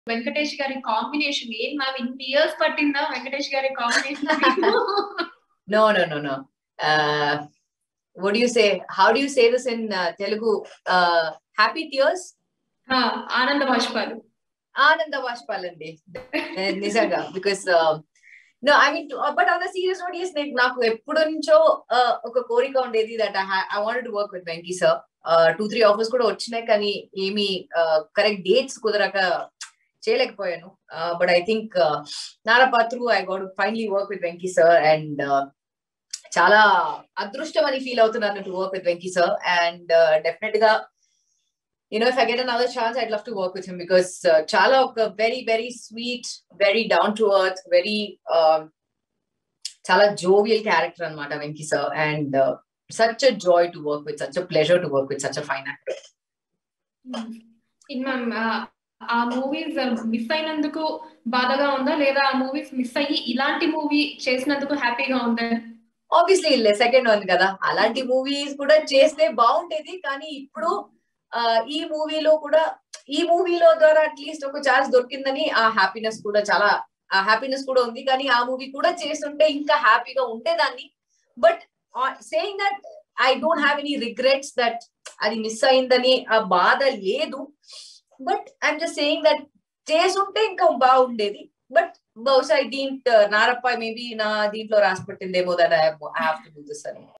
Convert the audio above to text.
వెంకటేష్ గారి కాంబినేషన్ ఏం మ్యామ్ ఇన్ని ఇయర్స్ పట్టిందా వెంకటేష్ గారి combination No, no, no, no. Uh, what do you say? How do you say this in uh, Telugu? Uh, happy tears? ఆనంద బాష్పాలు ఆనంద బాష్పాలండి నిజంగా because no I mean but on the serious note yes నాకు ఎప్పుడు నుంచో uh, ఒక కోరిక ఉండేది that I wanted to work with Venky sir two three offers కూడా వచ్చినాయి కానీ ఏమి కరెక్ట్ డేట్స్ కుదరక చేయలేకపోయాను బట్ ఐ థింక్ నారపాత్రు I got finally work with Venky sir and చాలా అదృష్టం అని ఫీల్ అవుతున్నాను to work with Venky sir and definite గా you know if I get another chance I'd love to work with him because చాలా ఒక very very sweet very down to earth very చాలా jovial character అనమాట Venky sir and such a joy to work with such a pleasure to work with such a fine actor ma'am ఆ movies miss అయినందుకు బాధగా ఉందా లేదా ఆ movies miss అయ్యి ఇలాంటి మూవీ చేసినందుకు హ్యాపీగా ఉందా ఆబ్వియస్లీ సెకండ్ వన్ కదా అలాంటి మూవీస్ కూడా చేస్తే బాగుండేది కానీ ఇప్పుడు ఈ మూవీలో కూడా ఈ మూవీలో ద్వారా అట్లీస్ట్ ఒక ఛాన్స్ దొరికిందని ఆ హ్యాపీనెస్ కూడా చాలా ఆ హ్యాపీనెస్ కూడా ఉంది కానీ ఆ మూవీ కూడా చేస్తుంటే ఇంకా హ్యాపీగా ఉండేదాన్ని but saying that I don't have any regrets that అది మిస్ అయిందని ఆ బాధ లేదు but I'm just saying that చేసుంటే ఇంకా బాగుండేది బట్ బహుశా దీంట్ నారప్ప మేబీ నా దీంట్లో రాసి పెట్టిందేమో that I have to do this అని